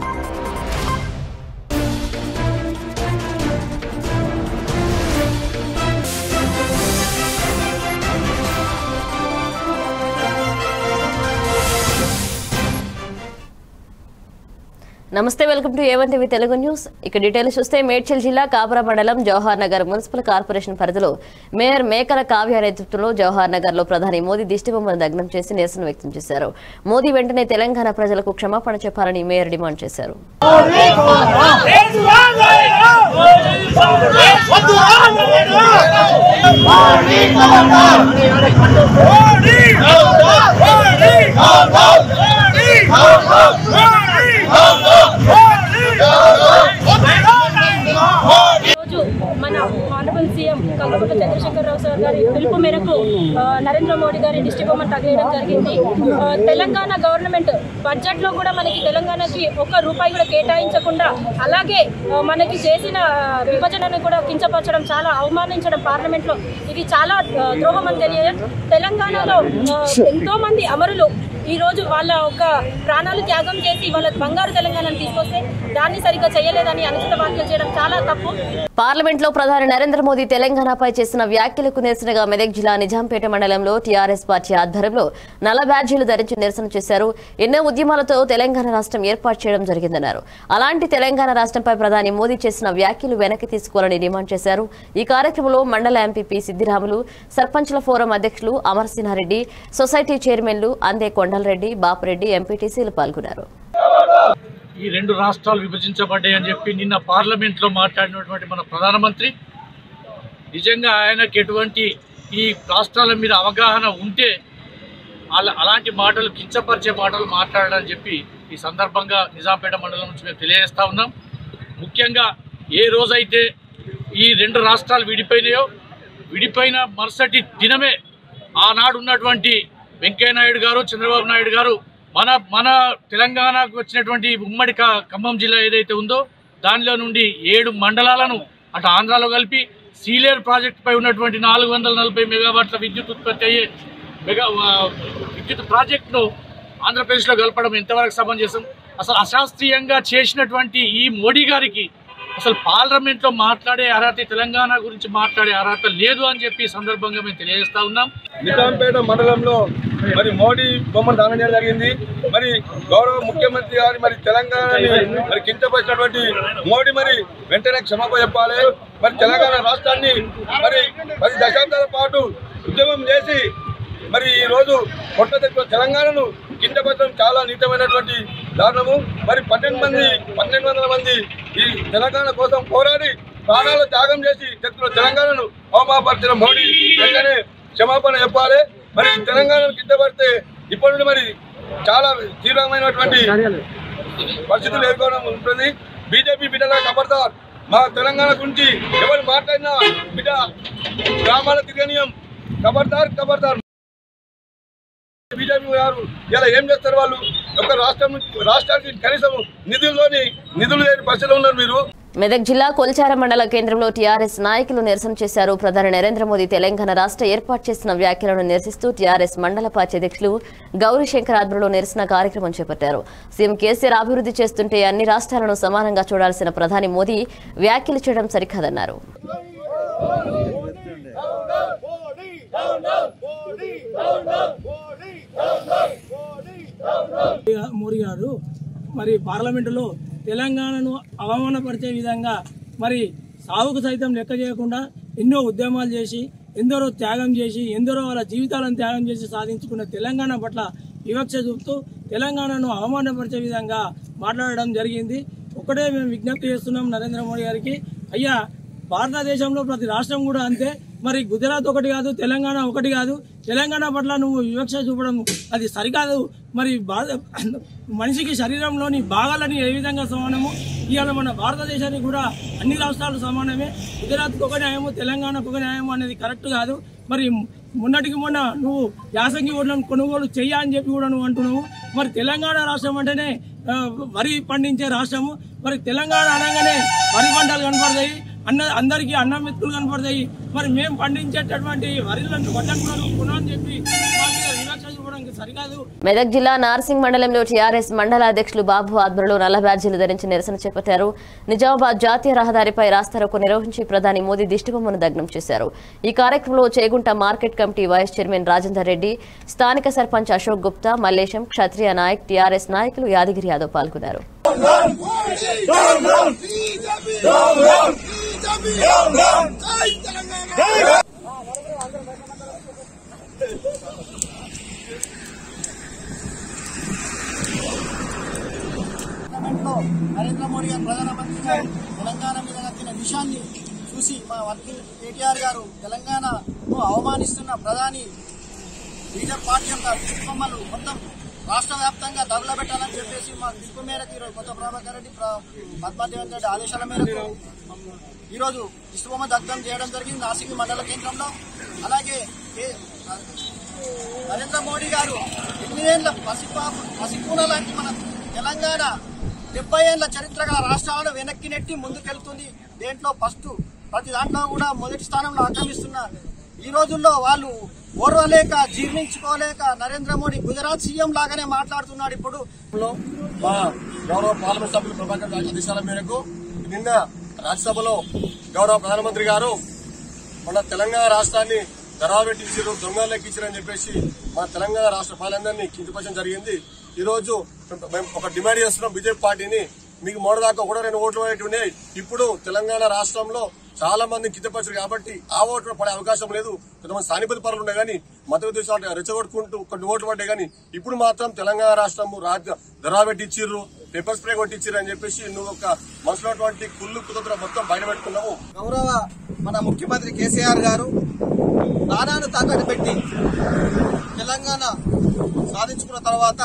నమస్తే welcome to A one TV Telugu news ఇక details చూస్తే మేడ్చల్ జిల్లా కాపురా మండలం జవహర్ నగర్ మున్సిపల్ కార్పొరేషన్ పరిధిలో మేయర్ మేకల కావ్య నేతృత్వంలో జవహర్ నగర్ లో ప్రధాని మోదీ దిష్టిబొమ్మను దగ్నం చేసి నిరసన వ్యక్తం చేశారు మోదీ వెంటనే తెలంగాణ ప్రజలకు క్షమాపణ చెప్పాలని మేయర్ డిమాండ్ చేశారు రోజు మన honourable CM Kalvakuntla Chandrasekhar Rao sir గారి పిలుపు మేరకు ఆ, నరేంద్ర మోడీ గారి దిష్టి బొమ్మను తగిలేయడం జరిగింది ఆ, తెలంగాణ గవర్నమెంట్ బడ్జెట్ లో కూడా మనకి తెలంగాణకి ఒక్క రూపాయి కూడా కేటాయించకుండా అలాగే ఆ, మనకి చేసిన ఆ, విభజనను కూడా కించపరచడం చాలా అవమానించడం పార్లమెంట్ లో ఇది చాలా ఆ, ద్రోహం అని తెలియదు తెలంగాణలో ఆ, ఎంతో మంది అమరులు ఈ రోజు వాళ్ళ ఒక ప్రాణాలు త్యాగం చేసి వాళ్ళ బంగారు తెలంగాణను తీసుకొస్తే దాన్ని సరిగ్గా చేయలేదని అనుచిత వ్యాఖ్యలు చేయడం చాలా తప్పు పార్లమెంట్ లో ప్రధాని నరేంద్ర మోదీ తెలంగాణపై చేసిన వ్యాఖ్యలకు నిరసనగా మెదక్ జిల్లా నిజాంపేట మండలంలో టీఆర్ఎస్ పార్టీ ఆధ్వర్యంలో నల్ల బ్యాడ్జీలు ధరించి నిరసన చేశారు ఎన్నో ఉద్యమాలతో తెలంగాణ రాష్ట్రం ఏర్పాటు చేయడం జరిగిందన్నారు అలాంటి తెలంగాణ రాష్ట్రంపై ప్రధాని మోదీ చేసిన వ్యాఖ్యలు వెనక్కి తీసుకోవాలని డిమాండ్ చేశారు ఈ కార్యక్రమంలో మండల ఎంపీపీ సిద్దిరాములు సర్పంచ్ల ఫోరం అధ్యక్షులు అమర్సింహారెడ్డి సొసైటీ చైర్మన్లు అందే కొండలరెడ్డి బాపురెడ్డి ఎంపీటీసీలు పాల్గొన్నారు ఈ రెండు రాష్ట్రాలు విభజించబడ్డాయి అని చెప్పి నిన్న పార్లమెంట్లో మాట్లాడినటువంటి మన ప్రధానమంత్రి నిజంగా ఆయనకి ఎటువంటి ఈ రాష్ట్రాల మీద అవగాహన ఉంటే అలా అలాంటి మాటలు కించపరిచే మాటలు మాట్లాడాలని చెప్పి ఈ సందర్భంగా నిజాంపేట మండలం నుంచి మేము తెలియజేస్తా ఉన్నాం ముఖ్యంగా ఏ రోజైతే ఈ రెండు రాష్ట్రాలు విడిపోయినాయో విడిపోయిన మరుసటి దినమే ఆనాడు ఉన్నటువంటి వెంకయ్యనాయుడు గారు చంద్రబాబు నాయుడు గారు మన మన తెలంగాణకు వచ్చినటువంటి ఉమ్మడి క- ఖమ్మం జిల్లా ఏదైతే ఉందో దానిలో నుండి ఏడు మండలాలను అటు ఆంధ్రాలో కలిపి సీలేరు ప్రాజెక్టు పై ఉన్నటువంటి నాలుగు వందల నలభై మెగావాట్ల విద్యుత్ ఉత్పత్తి అయ్యే మెగా ఆ, విద్యుత్ ప్రాజెక్టును ఆంధ్రప్రదేశ్లో కలపడం ఎంతవరకు సమంజసం అసలు అశాస్త్రీయంగా చేసినటువంటి ఈ మోడీ గారికి అసలు పార్లమెంట్లో మాట్లాడే అర్హత తెలంగాణ గురించి మాట్లాడే అర్హత లేదు అని చెప్పి ఈ సందర్భంగా మేము తెలియజేస్తా ఉన్నాం నిజాంపేట మండలంలో మరి మోడీ బొమ్మను దానం చేయడం జరిగింది మరి గౌరవ ముఖ్యమంత్రి గారి మరి తెలంగాణని మరి కించపరిచినటువంటి మోడీ మరి వెంటనే క్షమాపణ చెప్పాలి మరి తెలంగాణ రాష్ట్రాన్ని మరి పది దశాబ్దాల పాటు ఉద్యమం చేసి మరి ఈ రోజు కొత్త తెచ్చిన తెలంగాణను కించపరచడం చాలా నీచమైనటువంటి దారుణము మరి పన్నెండు మంది పన్నెండు వందల మంది ఈ తెలంగాణ కోసం పోరాడి ప్రాణాలు త్యాగం చేసి తెచ్చిన తెలంగాణను అవమాపరిచిన మోడీ వెంటనే క్షమాపణ చెప్పాలి మరి తెలంగాణను కిందపడితే ఇప్పటి నుండి మరి చాలా తీవ్రమైనటువంటి పరిస్థితులు ఎదుర్కోవడం ఉంటుంది బీజేపీ బిడ్డల ఖబర్దార్ మా తెలంగాణ గురించి ఎవరు మాట్లాడినా బిడ్డ గ్రామాల తిరగనీయం ఖబర్దార్ ఖబర్దార్ బీజేపీ గారు ఇలా ఏం చేస్తారు వాళ్ళు ఒక రాష్ట్రం నుంచి రాష్ట్రానికి కనీసం నిధుల్లోని నిధులు లేని పరిస్థితిలో ఉన్నారు మీరు మెదక్ జిల్లా కొల్చార మండల కేంద్రంలో టీఆర్ఎస్ నాయకులు నిరసన చేశారు ప్రధాని నరేంద్ర మోదీ తెలంగాణ రాష్ట్ర ఏర్పాటు చేసిన వ్యాఖ్యలను నిరసిస్తూ టీఆర్ఎస్ మండల పార్టీ అధ్యక్షులు గౌరీశంకర్ ఆధ్వర్యంలో నిరసన కార్యక్రమం చేపట్టారు సీఎం కేసీఆర్ అభివృద్ధి చేస్తుంటే అన్ని రాష్ట్రాలను సమానంగా చూడాల్సిన ప్రధాని మోదీ వ్యాఖ్యలు చేయడం సరికాదన్నారు మోడీ గారు మరి పార్లమెంటులో తెలంగాణను అవమానపరిచే విధంగా మరి సాగుకు సైతం లెక్క చేయకుండా ఎన్నో ఉద్యమాలు చేసి ఎందరో త్యాగం చేసి ఎందరో వాళ్ళ జీవితాలను త్యాగం చేసి సాధించుకున్న తెలంగాణ పట్ల వివక్ష చూపుతూ తెలంగాణను అవమానపరిచే విధంగా మాట్లాడడం జరిగింది ఒకటే మేము విజ్ఞప్తి చేస్తున్నాం నరేంద్ర మోడీ గారికి అయ్యా భారతదేశంలో ప్రతి రాష్ట్రం కూడా అంతే మరి గుజరాత్ ఒకటి కాదు తెలంగాణ ఒకటి కాదు తెలంగాణ పట్ల నువ్వు వివక్ష చూపడం అది సరికాదు మరి భా- మనిషికి శరీరంలోని భాగాలని ఏ విధంగా సమానము ఇవాళ మన భారతదేశానికి కూడా అన్ని రాష్ట్రాలు సమానమే గుజరాత్కి ఒక న్యాయము తెలంగాణకు ఒక న్యాయము అనేది కరెక్ట్ కాదు మరి మొన్నటికి మొన్న నువ్వు యాసంగి ఓట్లను కొనుగోలు చెయ్య అని చెప్పి కూడా నువ్వు అంటున్నావు మరి తెలంగాణ రాష్ట్రం అంటేనే ఆ, వరి పండించే రాష్ట్రము మరి తెలంగాణ అనగానే వరి పంటలు కనపడతాయి అన్న అందరికీ అన్నం మెతుకులు కనపడతాయి మరి మేము పండించేటటువంటి వరిలను వడ్లను కొను అని చెప్పి మా మీద వివక్ష చూపడం సరికాదు మెదక్ జిల్లా నార్సింగ్ మండలంలో టీఆర్ఎస్ మండల అధ్యక్షులు బాబు ఆధ్వర్యంలో నల్ల బ్యాడ్జీలు ధరించి నిరసన చేపట్టారు నిజామాబాద్ జాతీయ రహదారిపై రాస్తారోకో నిర్వహించి ప్రధాని మోదీ దిష్టిబొమ్మను దగ్నం చేశారు ఈ కార్యక్రమంలో Chegunta market committee vice chairman Rajender Reddy స్థానిక సర్పంచ్ అశోక్ గుప్తా మల్లేశం క్షత్రియ నాయక్ టీఆర్ఎస్ నాయకులు యాదగిరి యాదవ్ పాల్గొన్నారు పార్లమెంట్లో నరేంద్ర మోడీ గారు ప్రధానమంత్రిగా తెలంగాణ మీద నచ్చిన విషయాన్ని చూసి మా వర్కింగ్ కేటీఆర్ గారు తెలంగాణను అవమానిస్తున్న ప్రధాని బీజేపీ పార్టీ యొక్క దిష్టిబొమ్మలు మొత్తం రాష్ట్ర వ్యాప్తంగా తగులబెట్టాలని చెప్పేసి మా దిష్టి మేరకు ఈరోజు కొత్త ప్రభాకర్ రెడ్డి ప్ర- పద్మాదేవన్ రెడ్డి ఆదేశాల మేరకు ఈరోజు దిష్టిబొమ్మ దగ్ధం చేయడం జరిగింది నాసిక్ మండల కేంద్రంలో అలాగే ఏ- నరేంద్ర మోడీ గారు ఎనిమిదేళ్ల పసిపాపు పసిపూన లాంటి మన తెలంగాణ డెబ్బై ఏళ్ల చరిత్ర గల రాష్ట్రాలను వెనక్కి నెట్టి ముందుకెళ్తుంది దేంట్లో ఫస్ట్ ప్రతి దాంట్లో కూడా మొదటి స్థానంలో ఆక్రమిస్తున్న ఈ రోజుల్లో వాళ్ళు ఓర్వలేక జీర్ణించుకోలేక నరేంద్ర మోడీ గుజరాత్ సీఎం లాగానే మాట్లాడుతున్నాడు ఇప్పుడు మా గౌరవ పార్లమెంట్ సభ్యులు ప్రభాకర్ రాజు ఆదేశాల మేరకు నిన్న రాజ్యసభలో గౌరవ ప్రధానమంత్రి గారు మన తెలంగాణ రాష్ట్రాన్ని ధరాబెట్టించారు దొంగలు ఎక్కించారని చెప్పేసి మన తెలంగాణ రాష్ట్ర పాలనందరినీ కించపరచడం జరిగింది ఈ రోజు మేము ఒక డిమాండ్ చేస్తున్నాం బీజేపీ పార్టీని మీకు మొదటి దాకా కూడా రెండు ఓట్లు పడేట్టున్నాయి ఇప్పుడు తెలంగాణ రాష్ట్రంలో చాలా మంది కించపరిచారు కాబట్టి ఆ ఓట్లు పడే అవకాశం లేదు కొంతమంది స్థానిపతి పనులు ఉన్నాయి కానీ మత ఉద్దేశాలు రెచ్చగొట్టుకుంటూ కొన్ని ఓట్లు పడ్డాయి కానీ ఇప్పుడు మాత్రం తెలంగాణ రాష్ట్రం రాజ్య ధరా పెట్టించిర్రు పేపర్ స్ప్రే కొట్టించిర్రు అని చెప్పేసి నువ్వు ఒక మనసులో కుళ్ళు కుతంత్రం మొత్తం బయట పెట్టుకున్నావు గౌరవ మన ముఖ్యమంత్రి కేసీఆర్ గారు ప్రాణాన్ని తాకట్టు పెట్టి తెలంగాణ సాధించుకున్న తర్వాత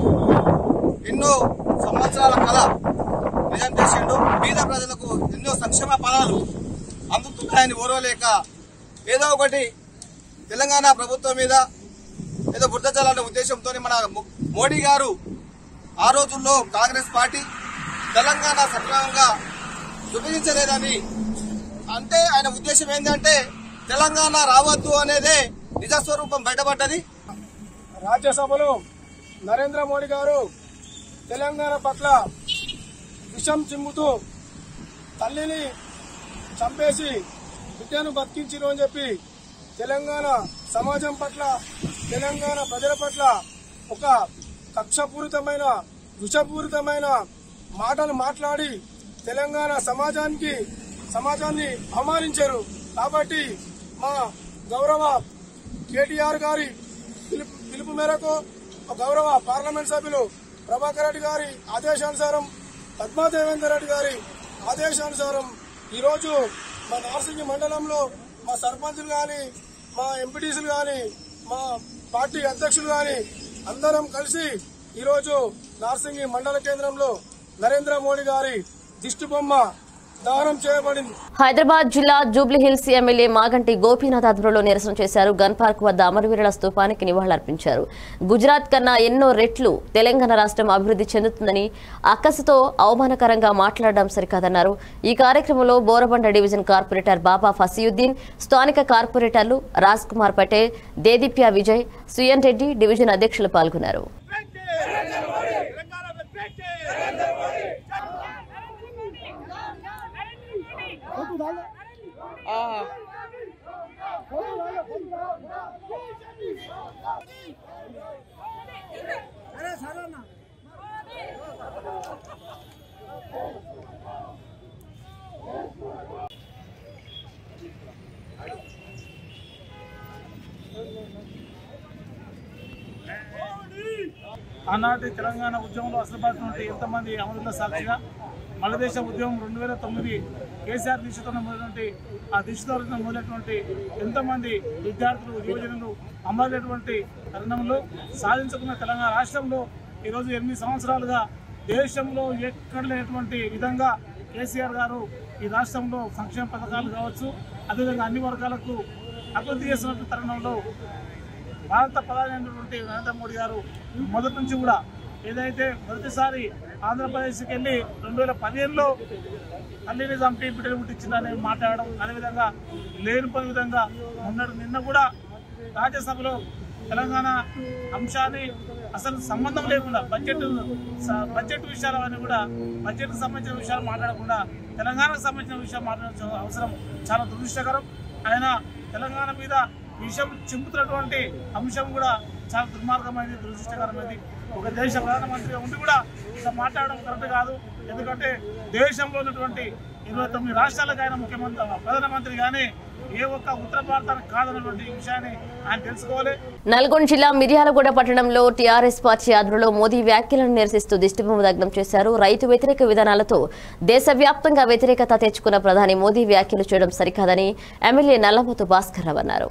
ఎన్నో సంవత్సరాల కళ నిజం చేసిండు పేద ప్రజలకు ఎన్నో సంక్షేమ పదాలు అందుతున్నాయని ఓరవలేక ఏదో ఒకటి తెలంగాణ ప్రభుత్వం మీద ఏదో బుద్ధ చల్లాలనే ఉద్దేశంతో మన ము- మోడీ గారు ఆ రోజుల్లో కాంగ్రెస్ పార్టీ తెలంగాణ సక్రమంగా విభజించలేదని అంటే ఆయన ఉద్దేశం ఏంటంటే తెలంగాణ రావద్దు అనేదే నిజస్వరూపం బయటపడ్డది రాజ్యసభలో నరేంద్ర మోడీ గారు తెలంగాణ పట్ల విషం చిమ్ముతూ తల్లిని చంపేసి బిడ్డను బతికించిరు అని చెప్పి తెలంగాణ సమాజం పట్ల తెలంగాణ ప్రజల పట్ల ఒక కక్షపూరితమైన విషపూరితమైన మాటలు మాట్లాడి తెలంగాణ సమాజానికి సమాజాన్ని అవమానించారు కాబట్టి మా గౌరవ కేటీఆర్ గారి పిలుపు పిలుపు మేరకు గౌరవ పార్లమెంట్ సభ్యులు ప్రభాకర్ రెడ్డి గారి ఆదేశానుసారం పద్మాదేవేందర్ రెడ్డి గారి ఆదేశానుసారం ఈరోజు మా నార్సింగి మండలంలో మా సర్పంచులు కానీ మా ఎంపీటీసీలు కానీ మా పార్టీ అధ్యక్షులు కానీ అందరం కలిసి ఈరోజు నార్సింగి మండల కేంద్రంలో నరేంద్ర మోడీ గారి దిష్టిబొమ్మ దహనం చేయబడింది హైదరాబాద్ జిల్లా జూబ్లీహిల్స్ ఎమ్మెల్యే మాగంటి గోపీనాథ్ ఆధ్వర్యంలో నిరసన చేశారు గన్ పార్క్ వద్ద అమరవీరుల స్తూపానికి నివాళులర్పించారు గుజరాత్ కన్నా ఎన్నో రెట్లు తెలంగాణ రాష్ట్రం అభివృద్ధి చెందుతుందని అక్కసుతో అవమానకరంగా మాట్లాడడం సరికాదన్నారు ఈ కార్యక్రమంలో బోరబండ డివిజన్ కార్పొరేటర్ బాబా ఫసీయుద్దీన్ స్థానిక కార్పొరేటర్లు రాజ్ కుమార్ పటేల్ దేదీప్య విజయ్ సుయన్ రెడ్డి డివిజన్ అధ్యక్షులు పాల్గొన్నారు ఆనాటి తెలంగాణ ఉద్యమంలో అసలుపడినటువంటి ఎంతమంది అమరుల సాక్షిగా మలదేశ ఉద్యమం రెండు వేల తొమ్మిది కేసీఆర్ దీక్షతో మొదలైనటువంటి ఆ దీక్షతో మొదలైనటువంటి ఎంతమంది విద్యార్థులు యువజనులు అమరైనటువంటి తరుణంలో సాధించుకున్న తెలంగాణ రాష్ట్రంలో ఈరోజు ఎనిమిది సంవత్సరాలుగా దేశంలో ఎక్కడ లేనటువంటి విధంగా కేసీఆర్ గారు ఈ రాష్ట్రంలో సంక్షేమ పథకాలు కావచ్చు అదేవిధంగా అన్ని వర్గాలకు అభివృద్ధి చేస్తున్నటువంటి తరుణంలో భారత ప్రధాని అయినటువంటి నరేంద్ర మోడీ గారు మొదటి నుంచి కూడా ఏదైతే మొదటిసారి ఆంధ్రప్రదేశ్కి వెళ్ళి రెండు వేల పదిహేనులో తల్లిని చంపి బిడ్డలు పుట్టించిందని మాట్లాడడం అదేవిధంగా లేని పని విధంగా మొన్నటి నిన్న కూడా రాజ్యసభలో తెలంగాణ అంశాన్ని అసలు సంబంధం లేకుండా బడ్జెట్ స- బడ్జెట్ విషయాలన్నీ కూడా బడ్జెట్కి సంబంధించిన విషయాలు మాట్లాడకుండా తెలంగాణకు సంబంధించిన విషయాలు మాట్లాడాల్సిన అవసరం చాలా దురదృష్టకరం ఆయన తెలంగాణ మీద విషయం చింపుతున్నటువంటి అంశం కూడా చాలా దుర్మార్గమైనది దురదృష్టకరమైనది ఒక దేశ ప్రధానమంత్రిగా ఉండి కూడా ఇట్లా మాట్లాడడం కరెక్ట్ కాదు ఎందుకంటే దేశంలో ఉన్నటువంటి ఇరవై తొమ్మిది రాష్ట్రాలకు ఆయన ముఖ్యమంత్రి ప్రధానమంత్రి కానీ ఏ ఒక్క ఉత్తర భారతానికి కాదన్నటువంటి విషయాన్ని ఆయన తెలుసుకోవాలి నల్గొండ జిల్లా మిర్యాలగూడ పట్టణంలో టీఆర్ఎస్ పార్టీ ఆధ్వర్యంలో మోదీ వ్యాఖ్యలను నిరసిస్తూ దిష్టిబొమ్మ దగ్నం చేశారు రైతు వ్యతిరేక విధానాలతో దేశవ్యాప్తంగా వ్యతిరేకత తెచ్చుకున్న ప్రధాని మోదీ వ్యాఖ్యలు చేయడం సరికాదని ఎమ్మెల్యే నల్లమోతు భాస్కర్ రావు అన్నారు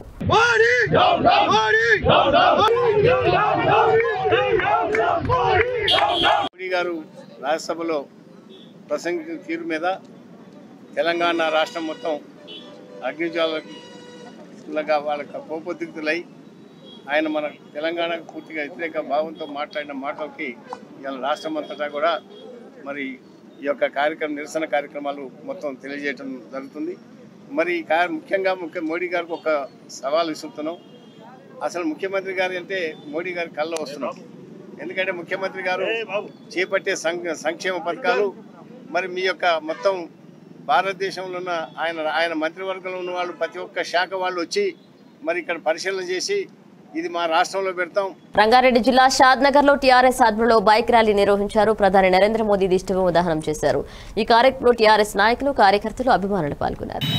మోడీ గారు రాజ్యసభలో ప్రసంగించిన తీరు మీద తెలంగాణ రాష్ట్రం మొత్తం అగ్నిజ్వాలగా వాళ్ళకి కోపోద్రిక్తులై ఆయన మన తెలంగాణకు పూర్తిగా వ్యతిరేక భావంతో మాట్లాడిన మాటలకి ఇవాళ రాష్ట్రం అంతటా కూడా మరి ఈ యొక్క కార్యక్రమం నిరసన కార్యక్రమాలు మొత్తం తెలియజేయడం జరుగుతుంది మరి ఈ కా- ముఖ్యంగా ముఖ్య మోడీ గారికి ఒక సవాల్ ఇస్తున్నాం అసలు ముఖ్యమంత్రి గారు అంటే మోడీ గారి కళ్ళ వస్తున్నాం ఎందుకంటే ముఖ్యమంత్రి గారు చేపట్టే సం- సంక్షేమ పథకాలు మరి మీ యొక్క మొత్తం భారతదేశంలో ఉన్న ఆయన ఆయన మంత్రివర్గంలో ఉన్న వాళ్ళు ప్రతి ఒక్క శాఖ వాళ్ళు వచ్చి మరి ఇక్కడ పరిశీలన చేసి ఇది మా రాష్ట్రంలో పెడతాం రంగారెడ్డి జిల్లా షాద్ నగర్ లో టీఆర్ఎస్ ఆధ్వర్యంలో బైక్ ర్యాలీ నిర్వహించారు ప్రధాని నరేంద్ర మోదీ దిష్టిబొమ్మ దహనం చేశారు ఈ కార్యక్రమంలో టీఆర్ఎస్ నాయకులు కార్యకర్తలు అభిమానులు పాల్గొన్నారు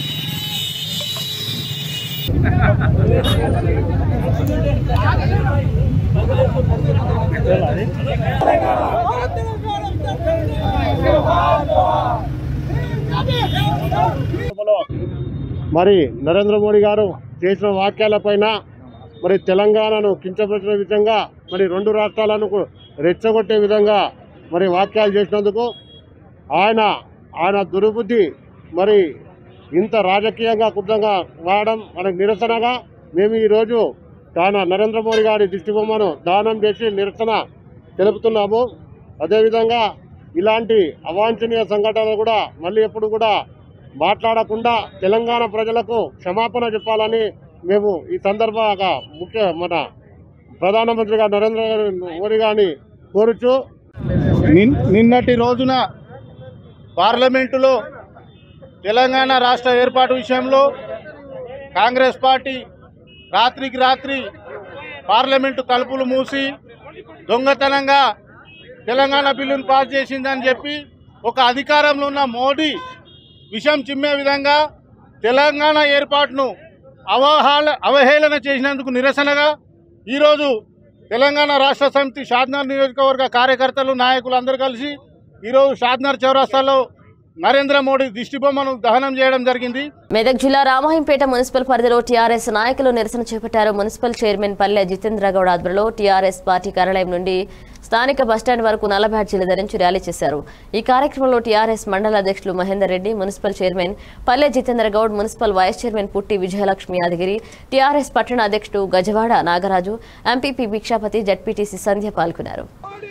మరి నరేంద్ర మోడీ గారు చేసిన వ్యాఖ్యలపైన మరి తెలంగాణను కించపరిచిన విధంగా మరి రెండు రాష్ట్రాలను కు- రెచ్చగొట్టే విధంగా మరి వ్యాఖ్యలు చేసినందుకు ఆయన ఆయన దుర్బుద్ధి మరి ఇంత రాజకీయంగా కుట్రంగా వాడడం మనకు నిరసనగా మేము ఈరోజు తాన నరేంద్ర మోడీ గారి దిష్టిబొమ్మను దానం చేసి నిరసన తెలుపుతున్నాము అదేవిధంగా ఇలాంటి అవాంఛనీయ సంఘటనలు కూడా మళ్ళీ ఎప్పుడు కూడా మాట్లాడకుండా తెలంగాణ ప్రజలకు క్షమాపణ చెప్పాలని మేము ఈ సందర్భంగా ముఖ్య మన ప్రధానమంత్రిగా నరేంద్ర మోడీ గారిని కోరుచు నిన్- నిన్నటి రోజున పార్లమెంటులో తెలంగాణ రాష్ట్ర ఏర్పాటు విషయంలో కాంగ్రెస్ పార్టీ రాత్రికి రాత్రి పార్లమెంటు తలుపులు మూసి దొంగతనంగా తెలంగాణ బిల్లును పాస్ చేసిందని చెప్పి ఒక అధికారంలో ఉన్న మోడీ విషం చిమ్మే విధంగా తెలంగాణ ఏర్పాటును అవహాల అవహేళన చేసినందుకు నిరసనగా ఈరోజు తెలంగాణ రాష్ట్ర సమితి షాద్నగర్ నియోజకవర్గ కార్యకర్తలు నాయకులు అందరూ కలిసి ఈరోజు షాద్నగర్ చౌరస్తాలో నరేంద్ర మోడీ దిష్టిబొమ్మను దహనం చేయడం జరిగింది మెదక్ జిల్లా రామాయంపేట మున్సిపల్ పరిధిలో టీఆర్ఎస్ నాయకులు నిరసన చేపట్టారు మున్సిపల్ చైర్మన్ పల్లె జితేంద్ర గౌడ్ ఆధ్వర్యంలో టీఆర్ఎస్ పార్టీ కార్యాలయం నుండి స్థానిక బస్టాండ్ వరకు నల్ల బ్యాడ్జీలు ధరించి ర్యాలీ చేశారు ఈ కార్యక్రమంలో టీఆర్ఎస్ మండల అధ్యక్షులు Mahender Reddy municipal chairman Palle Jitendra Goud municipal vice chairman Putti Vijayalakshmi Yadagiri TRS పట్టణ అధ్యక్షుడు గజవాడ నాగరాజు ఎంపీపీ భిక్షాపతి జడ్పీటీసీ సంధ్య పాల్గొన్నారు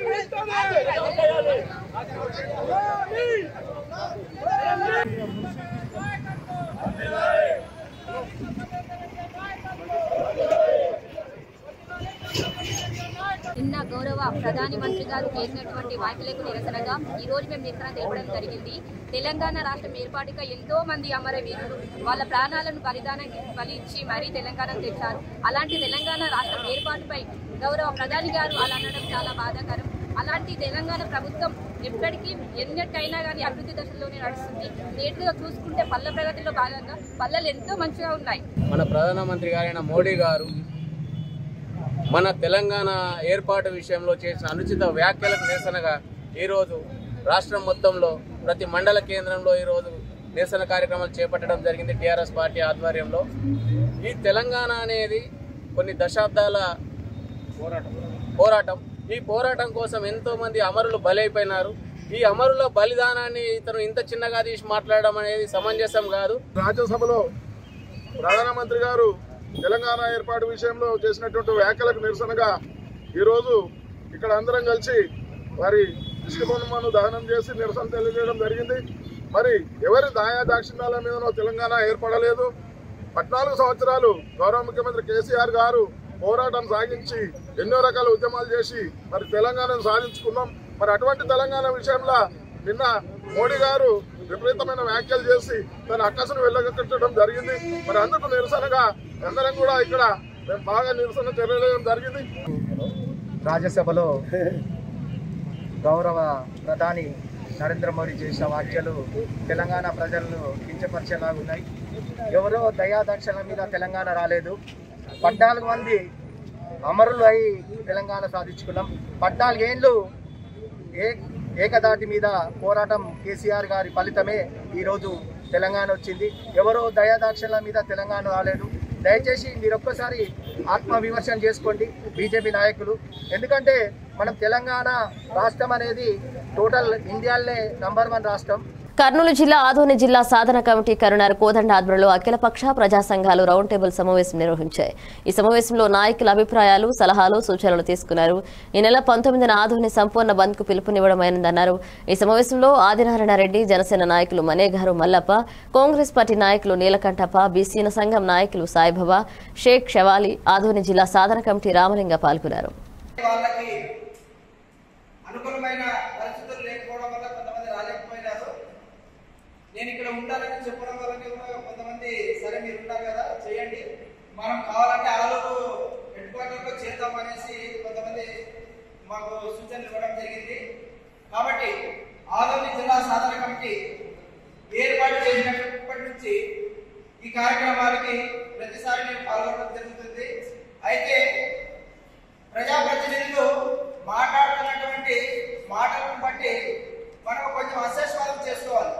నిన్న గౌరవ ప్రధాని మంత్రి గారు చేసినటువంటి వ్యాఖ్యలకు నిరసనగా ఈ రోజు మేము నిరసన తెలపడం జరిగింది తెలంగాణ రాష్ట్రం ఏర్పాటుగా ఎంతో మంది అమరవీరులు వాళ్ళ ప్రాణాలను బలిదానం బలి ఇచ్చి మరీ తెలంగాణకు తెచ్చారు అలాంటి తెలంగాణ రాష్ట్రం ఏర్పాటుపై గౌరవ ప్రధాని గారు అలా అనడం చాలా బాధాకరం అలాంటి తెలంగాణ ప్రభుత్వం ఎప్పటికీ ఎన్నట్టయినా కానీ అభివృద్ధి దశలోనే నడుస్తుంది నేటిగా చూసుకుంటే పల్లె ప్రగతిలో భాగంగా పల్లెలు ఎంతో మంచిగా ఉన్నాయి మన ప్రధానమంత్రి గారైన మోడీ గారు మన తెలంగాణ ఏర్పాటు విషయంలో చేసిన అనుచిత వ్యాఖ్యలకు నిరసనగా ఈరోజు రాష్ట్రం మొత్తంలో ప్రతి మండల కేంద్రంలో ఈరోజు నిరసన కార్యక్రమాలు చేపట్టడం జరిగింది టీఆర్ఎస్ పార్టీ ఆధ్వర్యంలో ఈ తెలంగాణ అనేది కొన్ని దశాబ్దాల పోరాటం ఈ పోరాటం కోసం ఎంతో మంది అమరులు బలైపోయినారు ఈ అమరుల బలిదానాన్ని ఇతను ఇంత చిన్నగా తీసి మాట్లాడడం అనేది సమంజసం కాదు రాజ్యసభలో ప్రధానమంత్రి గారు తెలంగాణ ఏర్పాటు విషయంలో చేసినటువంటి వ్యాఖ్యలకు నిరసనగా ఈరోజు ఇక్కడ అందరం కలిసి వారి దిష్టిబొమ్మను దహనం చేసి నిరసన తెలియజేయడం జరిగింది మరి ఎవరి దాయా దాక్షిణ్యాల మీదనో తెలంగాణ ఏర్పడలేదు పద్నాలుగు సంవత్సరాలు గౌరవ ముఖ్యమంత్రి కేసీఆర్ గారు పోరాటం సాగించి ఎన్నో రకాల ఉద్యమాలు చేసి మరి తెలంగాణను సాధించుకున్నాం మరి అటువంటి తెలంగాణ విషయంలో నిన్న మోడీ గారు విపరీతమైన వ్యాఖ్యలు చేసి తన అక్కసును వెళ్ళగట్టడం జరిగింది మరి అందుకు నిరసనగా అందరం కూడా ఇక్కడ మేము బాగా నిరసన చర్యలు జరిగింది రాజ్యసభలో గౌరవ ప్రధాని నరేంద్ర మోడీ చేసిన వ్యాఖ్యలు తెలంగాణ ప్రజలను కించపరిచేలాగా ఉన్నాయి ఎవరో దయాదక్షల మీద తెలంగాణ రాలేదు పద్నాలుగు మంది అమరులు అయి తెలంగాణ సాధించుకున్నాం పద్నాలుగేళ్ళు ఏ ఏకదాటి మీద పోరాటం కేసీఆర్ గారి ఫలితమే ఈరోజు తెలంగాణ వచ్చింది ఎవరో దయాదాక్షల మీద తెలంగాణ రాలేదు దయచేసి మీరు ఒక్కసారి ఆత్మవిమర్శన చేసుకోండి బీజేపీ నాయకులు ఎందుకంటే మనం తెలంగాణ రాష్ట్రం అనేది టోటల్ ఇండియాలోనే నంబర్ వన్ రాష్ట్రం కర్నూలు జిల్లా ఆదోని జిల్లా సాధన కమిటీ కరుణార్ కోదండ ఆధ్వర్యంలో అఖిలపక్ష ప్రజా సంఘాలు రౌండ్ టేబుల్ సమావేశం నిర్వహించాయి ఈ సమావేశంలో నాయకుల అభిప్రాయాలు సలహాలు సూచనలు తీసుకున్నారు ఈ నెల పంతొమ్మిదిన ఆదోని సంపూర్ణ బంద్ కు పిలుపునివ్వడమైనదన్నారు ఈ సమావేశంలో ఆదినారాయణ రెడ్డి జనసేన నాయకులు మనేగారు మల్లప్ప కాంగ్రెస్ పార్టీ నాయకులు నీలకంఠప్ప బీసీన సంఘం నాయకులు సాయిబాబా షేక్ షవాలి ఆదోని జిల్లా సాధన కమిటీ రామలింగ పాల్గొన్నారు వాళ్ళకి అనుకూలమైన పరిస్థితులు లేకపోవడం వల్ల కొంతమంది రాలేకపోయినారు నేను ఇక్కడ ఉంటానని చెప్పడం వల్ల కూడా కొంతమంది సరే మీరు ఉన్నారు కదా చేయండి మనం కావాలంటే ఆలూరు హెడ్ క్వార్టర్లో చేద్దాం అనేసి కొంతమంది మాకు సూచనలు ఇవ్వడం జరిగింది కాబట్టి ఆదోని జిల్లా సాధన కమిటీ ఏర్పాటు చేసినప్పటి నుంచి ఈ కార్యక్రమాలకి ప్రతిసారి నేను పాల్గొనడం జరుగుతుంది అయితే ప్రజాప్రతినిధులు మాట్లాడుతున్నటువంటి మాటలను బట్టి మనం కొంచెం అసెస్వాదం చేసుకోవాలి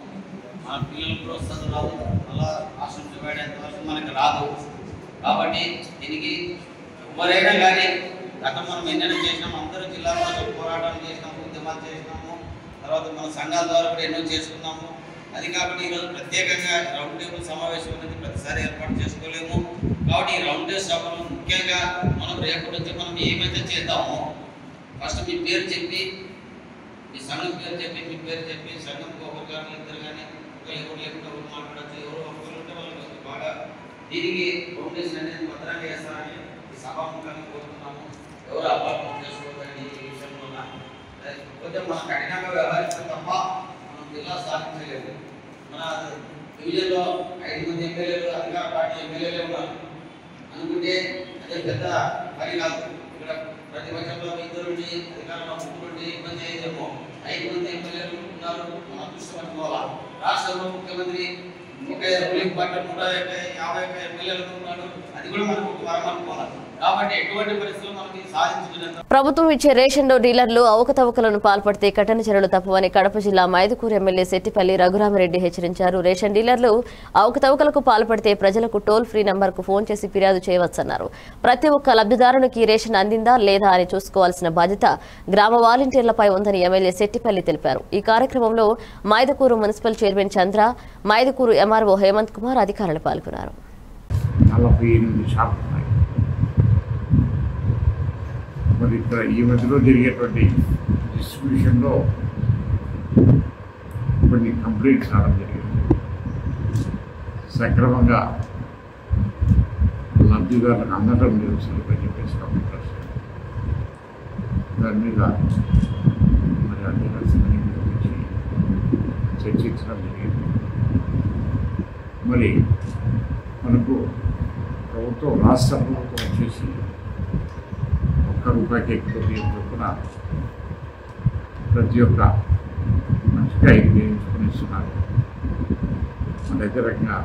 మన పిల్లలు కూడా వస్తుంది రాదు అలా రాష్ట్రం డివైడ్ అయ్యేంత వరకు మనకి రాదు కాబట్టి దీనికి ఎవరైనా కానీ గతం మనం ఎన్నెన్నో చేసినాము అందరూ జిల్లాలో పోరాటాలు చేసినాము ఉద్యమాలు చేసినాము తర్వాత మన సంఘాల ద్వారా కూడా ఎన్నో చేసుకున్నాము అది కాబట్టి ఈరోజు ప్రత్యేకంగా రౌండ్ టేబుల్ సమావేశం అనేది ప్రతిసారి ఏర్పాటు చేసుకోలేము కాబట్టి ఈ రౌండ్ టేబుల్ సభలో ముఖ్యంగా మనం రేపటి నుంచి మనం ఏమైతే చేద్దామో ఫస్ట్ మీ పేరు చెప్పి మీ సంఘం పేరు చెప్పి మీ పేరు చెప్పి సంఘంకి ఒకరు కానీ ఇద్దరు కానీ ఒకరు ఎవరు లేకుండా ఒకరు మాట్లాడచ్చు ఎవరు ఒకరు ఉంటే వాళ్ళకి బాగా దీనికి ఫౌండేషన్ అనేది భద్రంగా చేస్తారని ఈ సభాముఖంగా కోరుతున్నాము ఎవరు అపార్థం చేసుకోవద్దని ఈ విషయంలో కొంచెం మనం కఠినంగా వ్యవహరిస్తే తప్ప మనం జిల్లా సాధించలేదు మన డివిజన్లో ఐదు మంది ఎమ్మెల్యేలు అధికార పార్టీ ఎమ్మెల్యేలే ఉన్నారు అనుకుంటే అదే పెద్ద పని కాదు ఇక్కడ ప్రతిపక్షంలో ఇద్దరు ఉండి అధికారంలో ముగ్గురు ఉండి ఇబ్బంది అయ్యేదేమో ఐదు మంది ఎమ్మెల్యేలు ఉన్నారు మన అదృష్టం పట్టుకోవాలా రాష్ట్రంలో ముఖ్యమంత్రి ఒక రూలింగ్ పార్టీ నూట యాభై యాభై ఒక్క ఎమ్మెల్యేలు ఉన్నాడు అది కూడా మనకు ఒక వరం అనుకోవాలి కాబట్టి ఎటువంటి పరిస్థితుల్లో మనం ఇది సాధించుకునేంత ప్రభుత్వం ఇచ్చే రేషన్లో డీలర్లు అవకతవకలను పాల్పడితే కఠిన చర్యలు తప్పవని కడప జిల్లా మైదుకూరు ఎమ్మెల్యే సెట్టిపల్లి రఘురామరెడ్డి హెచ్చరించారు రేషన్ డీలర్లు అవకతవకలకు పాల్పడితే ప్రజలకు టోల్ ఫ్రీ నంబర్కు ఫోన్ చేసి ఫిర్యాదు చేయవచ్చన్నారు ప్రతి ఒక్క లబ్ధిదారునికి రేషన్ అందిందా లేదా అని చూసుకోవాల్సిన బాధ్యత గ్రామ వాలంటీర్లపై ఉందని ఎమ్మెల్యే సెట్టిపల్లి తెలిపారు ఈ కార్యక్రమంలో Mydukur municipal chairman Chandra Mydukur MRO Hemant Kumar అధికారులు పాల్గొన్నారు నలభై ఎనిమిది శాతం ఉన్నాయి మరి ఇక్కడ ఈ మధ్యలో జరిగేటువంటి డిస్ట్రిబ్యూషన్లో కొన్ని కంప్లైంట్స్ రావడం జరిగింది సక్రమంగా లబ్ధిదారులకు అందడం లేదు సరిగ్గా చెప్పేసి కంప్యూటర్స్ దాని మీద మరి అన్ని రకాల గురించి చర్చించడం జరిగింది మరి మనకు ప్రభుత్వం రాష్ట్ర ప్రభుత్వం వచ్చేసి ఒక్క రూపాయికి ఎక్కువ బియ్యం చొప్పున ప్రతి ఒక్క మనిషికి ఐదు వేయించుకొని ఇస్తున్నారు మన దగ్గర రకంగా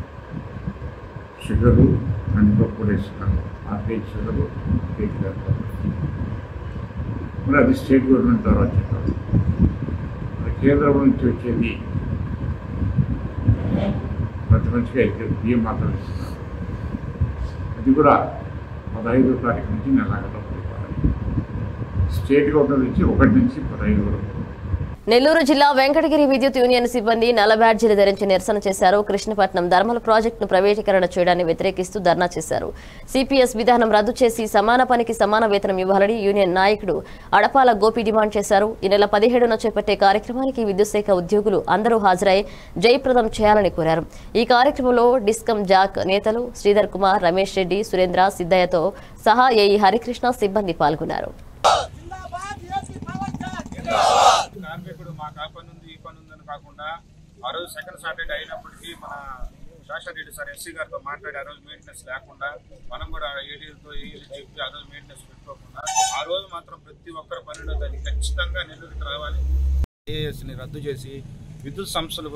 షుగరు కందిపప్పు కూడా ఇస్తున్నారు ఆర్కేజ్ షుగరు కేక్ మరి అది స్టేట్ గవర్నమెంట్ ద్వారా చెప్పారు మరి కేంద్రం నుంచి వచ్చేది ప్రతి మనిషికి ఐదు బియ్యం మాత్రం ఇస్తున్నారు అది కూడా పదహైదో తారీఖు నుంచి నెలాగలో ఇవ్వాలి స్టేట్ గవర్నమెంట్ నుంచి ఒకటి నుంచి పదహైదు వరకు నెల్లూరు జిల్లా వెంకటగిరి విద్యుత్ యూనియన్ సిబ్బంది నల్ల బ్యాడ్జీలు ధరించి నిరసన చేశారు కృష్ణపట్నం ధర్మల ప్రాజెక్టును ప్రైవేటీకరణ చేయడాన్ని వ్యతిరేకిస్తూ ధర్నా చేశారు సిపిఎస్ విధానం రద్దు చేసి సమాన పనికి సమాన వేతనం ఇవ్వాలని యూనియన్ నాయకుడు అడపాల గోపి డిమాండ్ చేశారు ఈ నెల పదిహేడున చేపట్టే కార్యక్రమానికి విద్యుత్ శాఖ ఉద్యోగులు అందరూ హాజరై జయప్రదం చేయాలని కోరారు ఈ కార్యక్రమంలో డిస్కమ్ జాక్ నేతలు శ్రీధర్ కుమార్ రమేష్ రెడ్డి సురేంద్ర సిద్దయ్యతో సహా ఏఈ హరికృష్ణ సిబ్బంది పాల్గొన్నారు కార్మికుడు మాకు ఆ పని ఉంది ఈ పని ఉందని కాకుండా ఆ రోజు సెకండ్ సాటర్డే అయినప్పటికీ మన శాస్త్రెడ్డి సార్ ఎస్సీ గారితో మాట్లాడి ఆ రోజు మెయింటెనెన్స్ లేకుండా మనం కూడా ఏడీలతో ఏఈలు చెప్పి ఆ రోజు మెయింటెనెన్స్ పెట్టుకోకుండా ఆ రోజు మాత్రం ప్రతి ఒక్కరు పన్నెండో తారీఖు ఖచ్చితంగా నెల్లూరుకి రావాలి ఏఎస్ని రద్దు చేసి విద్యుత్ సంస్థలు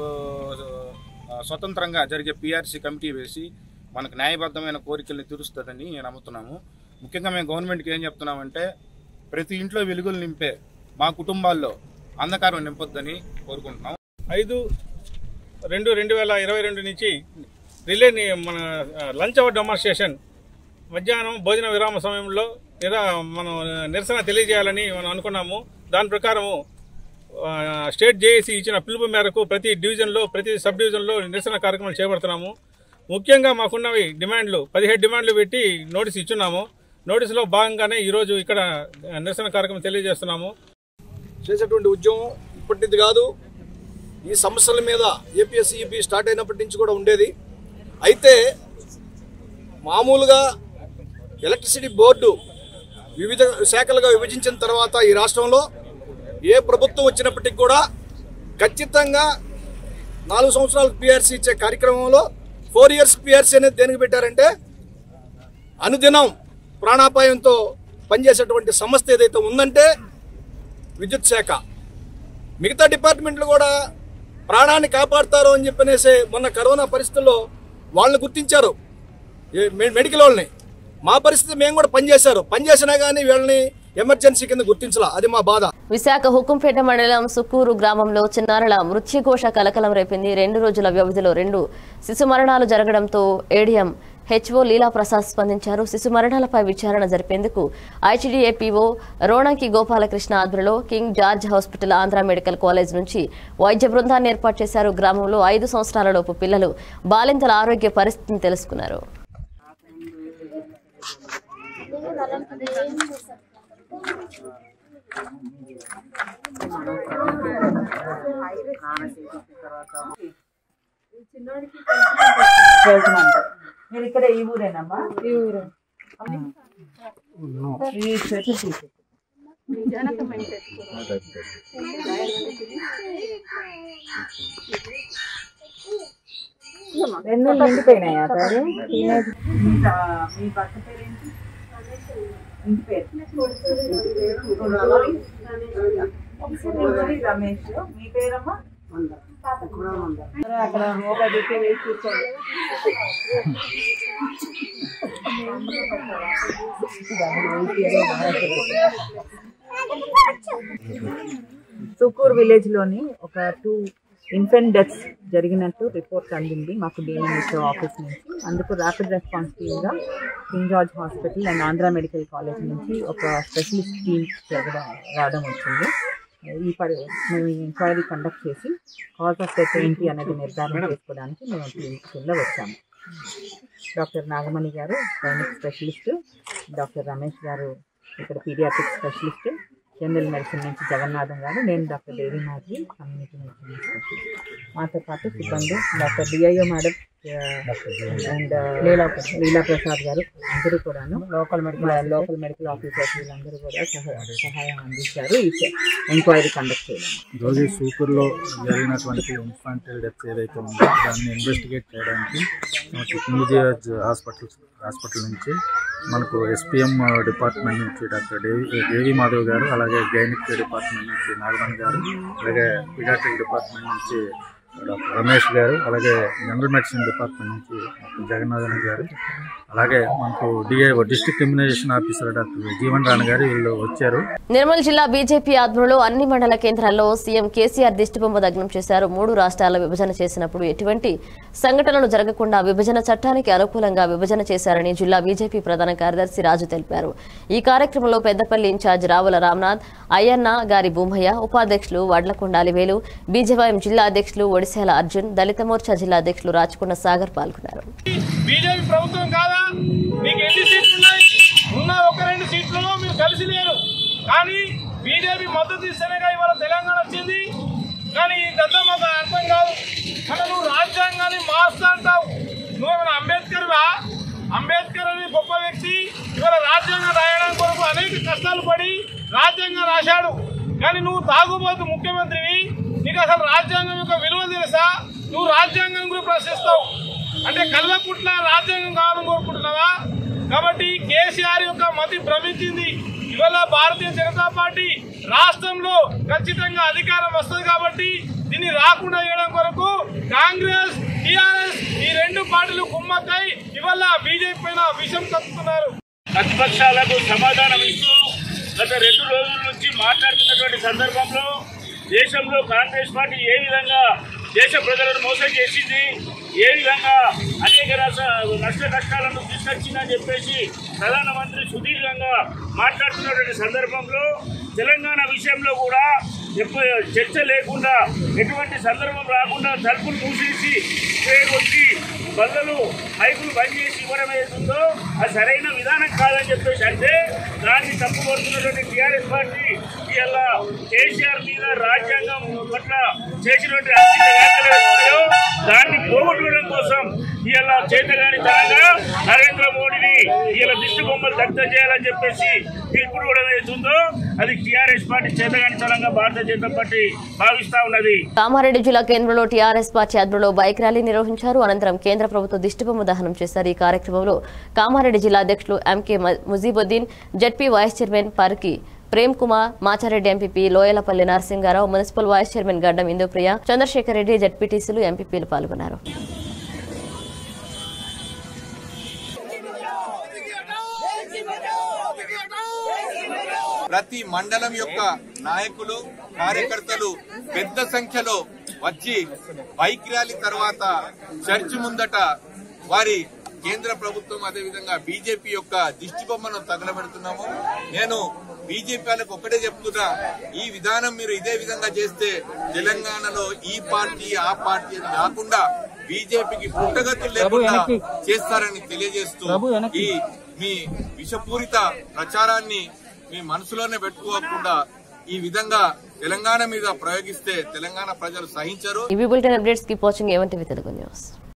ఆ, స్వతంత్రంగా జరిగే పిఆర్సీ కమిటీ వేసి మనకు న్యాయబద్ధమైన కోరికల్ని తీరుస్తుందని నేను నమ్ముతున్నాము ముఖ్యంగా మేము గవర్నమెంట్కి ఏం చెప్తున్నామంటే ప్రతి ఇంట్లో వెలుగులు నింపే మా కుటుంబాల్లో అంధకారం నింపొద్దని కోరుకుంటున్నాం ఐదు రెండు రెండు వేల ఇరవై రెండు నుంచి రిలే ని- మన ఆ, లంచ్ అవర్ డెమాన్స్ట్రేషన్ మధ్యాహ్నం భోజన విరామ సమయంలో నిరా మనం నిరసన తెలియజేయాలని మనం అనుకున్నాము దాని ప్రకారము ఆ, స్టేట్ జేఏసీ ఇచ్చిన పిలుపు మేరకు ప్రతి డివిజన్లో ప్రతి సబ్ డివిజన్లో నిరసన కార్యక్రమాలు చేపడుతున్నాము ముఖ్యంగా మాకున్నవి డిమాండ్లు పదిహేడు డిమాండ్లు పెట్టి నోటీస్ ఇచ్చున్నాము నోటీసులో భాగంగానే ఈరోజు ఇక్కడ నిరసన కార్యక్రమం తెలియజేస్తున్నాము చేసేటువంటి ఉద్యమం ఇప్పటిది కాదు ఈ సమస్యల మీద ఏపీఎస్ఈపీ స్టార్ట్ అయినప్పటి నుంచి కూడా ఉండేది అయితే మామూలుగా ఎలక్ట్రిసిటీ బోర్డు వివిధ శాఖలుగా విభజించిన తర్వాత ఈ రాష్ట్రంలో ఏ ప్రభుత్వం వచ్చినప్పటికి కూడా ఖచ్చితంగా నాలుగు సంవత్సరాలకు పిఆర్సీ ఇచ్చే కార్యక్రమంలో ఫోర్ ఇయర్స్ పిఆర్సీ అనేది దేనికి పెట్టారంటే అనుదినం ప్రాణాపాయంతో పనిచేసేటువంటి సంస్థ ఏదైతే ఉందంటే విద్యుత్ శాఖ మిగతా డిపార్ట్మెంట్లు కూడా ప్రాణాన్ని కాపాడుతారు అని చెప్పనేసి మొన్న కరోనా పరిస్థితుల్లో వాళ్ళని గుర్తించారు ఏ మె- మెడికల్ వాళ్ళని మా పరిస్థితి మేము కూడా పనిచేశారు పనిచేసినా కానీ వీళ్ళని ఎమర్జెన్సీ కింద గుర్తించాల అది మా బాధ విశాఖ హుకుంపేట మండలం సుక్కూరు గ్రామంలో చిన్నారుల మృత్యుఘోష కలకలం రేపింది రెండు రోజుల వ్యవధిలో రెండు శిశు మరణాలు జరగడంతో ఏడీఎం హెచ్ఓ లీలాప్రసాద్ స్పందించారు శిశు మరణాలపై విచారణ జరిపేందుకు ఐటీడీఏపీఓ రోణంకి గోపాలకృష్ణ ఆధ్వర్యంలో King George hospital Andhra medical college నుంచి వైద్య బృందాన్ని ఏర్పాటు చేశారు గ్రామంలో ఐదు సంవత్సరాలలోపు పిల్లలు బాలింతల ఆరోగ్య పరిస్థితిని తెలుసుకున్నారు మీరు ఇక్కడ ఈ ఊరేనమ్మా ఈ ఊరే ఈ చెట్టు తీసి రెండు నిండిపోయినాయా సార్ మీ మీ భర్త పేరేంటి ఇంటి పేరు ఒకసారి రమేష్ మీ పేరమ్మా సరే, అక్కడ ఒక దిక్కు వేసి కూర్చోండి సుకూర్ విలేజ్ లోని ఒక టూ ఇన్ఫెంట్ డెత్స్ జరిగినట్టు రిపోర్ట్ అందింది మాకు డిఎన్ఎస్ ఆఫీస్ నుంచి అందుకు ర్యాపిడ్ రెస్పాన్స్ టీమ్గా King George hospital and Andhra medical college నుంచి ఒక స్పెషలిస్ట్ టీమ్ జరగడం రావడం వచ్చింది ఈ పరి మేము ఎంక్వైరీ కండక్ట్ చేసి కాజ్ ఆఫ్ డెత్ ఏంటి అనేది నిర్ధారణ చేసుకోవడానికి మేము టీమ్ కింద వచ్చాము డాక్టర్ నాగమణి గారు గైనిక్ స్పెషలిస్ట్ డాక్టర్ రమేష్ గారు ఇక్కడ పీడియాట్రిక్ స్పెషలిస్ట్ జనరల్ మెడిసిన్ నుంచి జగన్నాథం గారు నేను doctor Devi Madhavi community medicine specialist మాతో పాటు సిబ్బంది doctor DIO madam and Leela Leela Prasad గారు అందరూ కూడాను local medical local medical officers వీళ్ళందరూ కూడా సహ- సహాయం అందించారు ఈ ఎంక్వైరీ కండక్ట్ చేయడం రోజు సూపర్లో జరిగినటువంటి ఇన్ఫాంటైల్ డెత్ ఏదైతే ఉందో దాన్ని ఇన్వెస్టిగేట్ చేయడానికి మనకి కింగ్ జార్జ్ హాస్పిటల్ హాస్పిటల్ నుంచి మనకు ఎస్పీఎం డిపార్ట్మెంట్ నుంచి డాక్టర్ దేవి దేవి మాధవ్ గారు అలాగే గైనిక్ డిపార్ట్మెంట్ నుంచి నాగమణి గారు అలాగే పిడాట్రిక్ డిపార్ట్మెంట్ నుంచి డాక్టర్ రమేష్ గారు అలాగే జనరల్ మెడిసిన్ డిపార్ట్మెంట్ నుంచి డాక్టర్ జగన్నాథన్ గారు అలాగే మనకు DIO district immunisation officer doctor Jeevan Ran గారు వీళ్ళు వచ్చారు నిర్మల్ జిల్లా బీజేపీ ఆధ్వర్యంలో అన్ని మండల కేంద్రాల్లో సీఎం కేసీఆర్ దిష్టిబొమ్మ దగ్నం చేశారు మూడు రాష్ట్రాల విభజన చేసినప్పుడు ఎటువంటి సంఘటనలు జరగకుండా విభజన చట్టానికి అనుకూలంగా విభజన చేశారని జిల్లా బీజేపీ ప్రధాన కార్యదర్శి రాజు తెలిపారు ఈ కార్యక్రమంలో పెద్దపల్లి ఇన్ఛార్జ్ రావుల రామ్నాథ్ అయ్యన్న గారి భూమయ్య ఉపాధ్యక్షులు వడ్లకొండ అలివేలు బీజేవైఎం జిల్లా అధ్యక్షులు ఒడిశాల అర్జున్ దళిత మోర్చా జిల్లా అధ్యక్షులు రాచకొండ సాగర్ పాల్గొన్నారు బీజేపీ ప్రభుత్వం కాదా మీకు ఎన్ని సీట్లు ఉన్నాయి ఉన్న ఒక రెండు సీట్లలో మీరు కలిసి లేరు కానీ బీజేపీ మద్దతు ఇస్తేనేగా ఇవాళ తెలంగాణ వచ్చింది కానీ ఇదంతా మాకు అర్థం కాదు కానీ నువ్వు రాజ్యాంగాన్ని మారుస్తా అంటావు నువ్వేమైనా అంబేద్కర్ వా అంబేద్కర్ అని గొప్ప వ్యక్తి ఇవాళ రాజ్యాంగం రాయడం కొరకు అనేక కష్టాలు పడి రాజ్యాంగం రాశాడు కానీ నువ్వు తాగుబోతు ముఖ్యమంత్రివి నీకు అసలు రాజ్యాంగం యొక్క విలువ తెలుసా నువ్వు రాజ్యాంగం గురించి ప్రశ్నిస్తావు అంటే కల్వకుట్ల రాజ్యాంగం కావాలని కోరుకుంటున్నావా కాబట్టి కేసీఆర్ యొక్క మతి భ్రమించింది ఇవాళ భారతీయ జనతా పార్టీ రాష్ట్రంలో ఖచ్చితంగా అధికారం వస్తుంది కాబట్టి దీన్ని రాకుండా చేయడం కొరకు కాంగ్రెస్ టిఆర్ఎస్ ఈ రెండు పార్టీలు కుమ్మక్కై ఇవాళ బీజేపీ పైన విషం కక్కుతున్నారు ప్రతిపక్షాలకు సమాధానం ఇస్తూ గత రెండు రోజుల నుంచి మాట్లాడుతున్నటువంటి సందర్భంలో దేశంలో కాంగ్రెస్ పార్టీ ఏ విధంగా దేశ ప్రజలను మోసం చేసింది ఏ విధంగా అనేక రస నష్ట కష్టాలను తీసుకొచ్చిందని చెప్పేసి ప్రధానమంత్రి సుదీర్ఘంగా మాట్లాడుతున్నటువంటి సందర్భంలో తెలంగాణ విషయంలో కూడా ఎక్కువ చర్చ లేకుండా ఎటువంటి సందర్భం రాకుండా తలుపులు మూసేసి పేరు వచ్చి బల్లలు మైకులు బంద్ చేసి ఇవ్వడం ఏతుందో అది సరైన విధానం కాదని చెప్పేసి అంటే దాన్ని తప్పుపడుతున్నటువంటి టీఆర్ఎస్ పార్టీ ఇవాళ కేసీఆర్ మీద రాజ్యాంగం పట్ల చేసినటువంటి ఆర్థిక వ్యాఖ్యలు ఏవైతున్నాయో దాన్ని పోగొట్టుకోవడం కోసం ఇవాళ చేతగాని తరంగా నరేంద్ర మోడీని ఇవాళ దిష్టి బొమ్మలు దగ్ధం చేయాలని చెప్పేసి పిలుపుడు కూడా ఏతుందో అది టీఆర్ఎస్ పార్టీ చేతగాని తరంగా భారతీయ జనతా పార్టీ భావిస్తా ఉన్నది కామారెడ్డి జిల్లా కేంద్రంలో టీఆర్ఎస్ పార్టీ ఆధ్వర్యంలో బైక్ ర్యాలీ నిర్వహించారు అనంతరం కేంద్ర ప్రభుత్వ దిష్టిబొమ్మ దహనం చేశారు ఈ కార్యక్రమంలో కామారెడ్డి జిల్లా అధ్యక్షులు M K- Mujeebuddin ZP vice chairman Parki Prem Kumar Machareddy MPP Loyalapalli Narasingarao municipal vice chairman Gaddam Indupriya Chandrasekhar Reddy జడ్పీటీసీలు ఎంపీపీలు పాల్గొన్నారు ప్రతి మండలం యొక్క నాయకులు కార్యకర్తలు పెద్ద సంఖ్యలో వచ్చి బైక్ ర్యాలీ తర్వాత చర్చి ముందట వారి కేంద్ర ప్రభుత్వం అదేవిధంగా బీజేపీ యొక్క దిష్టి బొమ్మను తగలబెడుతున్నాము నేను బీజేపీ వాళ్ళకి ఒకటే చెప్తున్నా ఈ విధానం మీరు ఇదే విధంగా చేస్తే తెలంగాణలో ఈ పార్టీ ఆ పార్టీ అని కాకుండా బీజేపీకి పుట్టగతులు లేకుండా చేస్తారని తెలియజేస్తూ ఈ మీ విషపూరిత ప్రచారాన్ని మీ మనసులోనే పెట్టుకోకుండా ఈ విధంగా తెలంగాణ మీద ప్రయోగిస్తే తెలంగాణ ప్రజలు సహించరు ఇవి బులెటిన్ అప్డేట్స్ కీప్ వాచింగ్ ఏమంటే తెలుగు న్యూస్